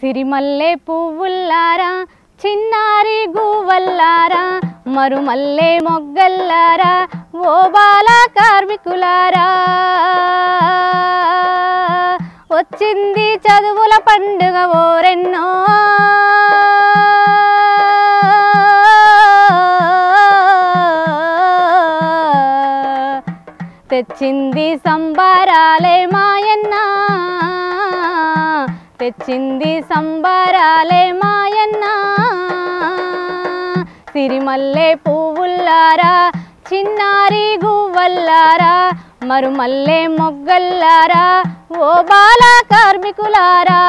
సిరిమల్లె పువ్వుల్లారా చిన్నారి గువ్వల్లారా మరుమల్లె మొగ్గల్లారా ఓ బాల కార్మికులారా వచ్చింది చదువుల పండుగ ఓరెన్నో తెచ్చింది సంబరాలే మాయన్న తెచ్చింది సంబరాలే మాయన్న సిరిమల్లె పువ్వుల్లారా చిన్నారి గువ్వల్లారా మరుమల్లె మొగ్గల్లారా ఓ బాల కార్మికులారా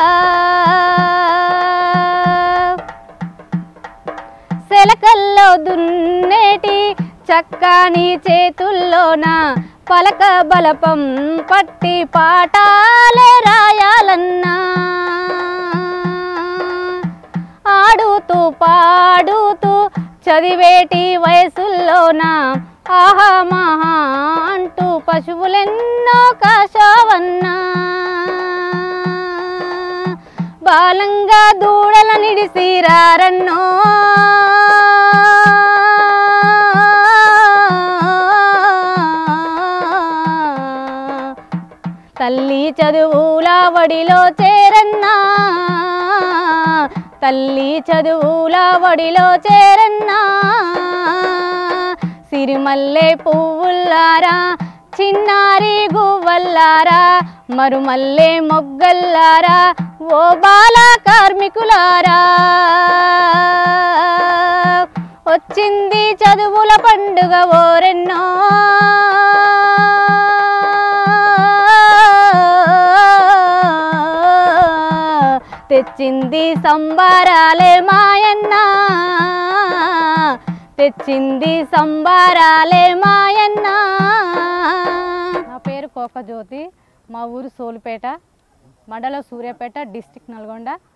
సెలకల్లో దున్నేటి చక్కని చేతుల్లోన పలక బలపం పట్టి పాఠాలే రాయాలన్నా ఆడుతూ పాడుతూ చదివేటి వయసుల్లోన ఆహా మహా అంటూ పశువులెన్నో కాశావన్నా బాలంగా దూడల నిడిసిరారన్నో తల్లి చదువుల వడిలో చేరన్నా తల్లి చదువుల వడిలో చేరన్నా సిరిమల్లె పువ్వుల్లారా చిన్నారి గువ్వల్లారా మరుమల్లె మొగ్గల్లారా ఓ బాల కార్మికులారా వచ్చింది చదువుల పండుగ ఓరెన్నో తెచ్చింది సంబారాలే మాయన్న తెచ్చింది సంబారాలే మాయన్న నా పేరు కోకజ్యోతి మా ఊరు సోలుపేట మండలం సూర్యాపేట డిస్టిక్ నల్గొండ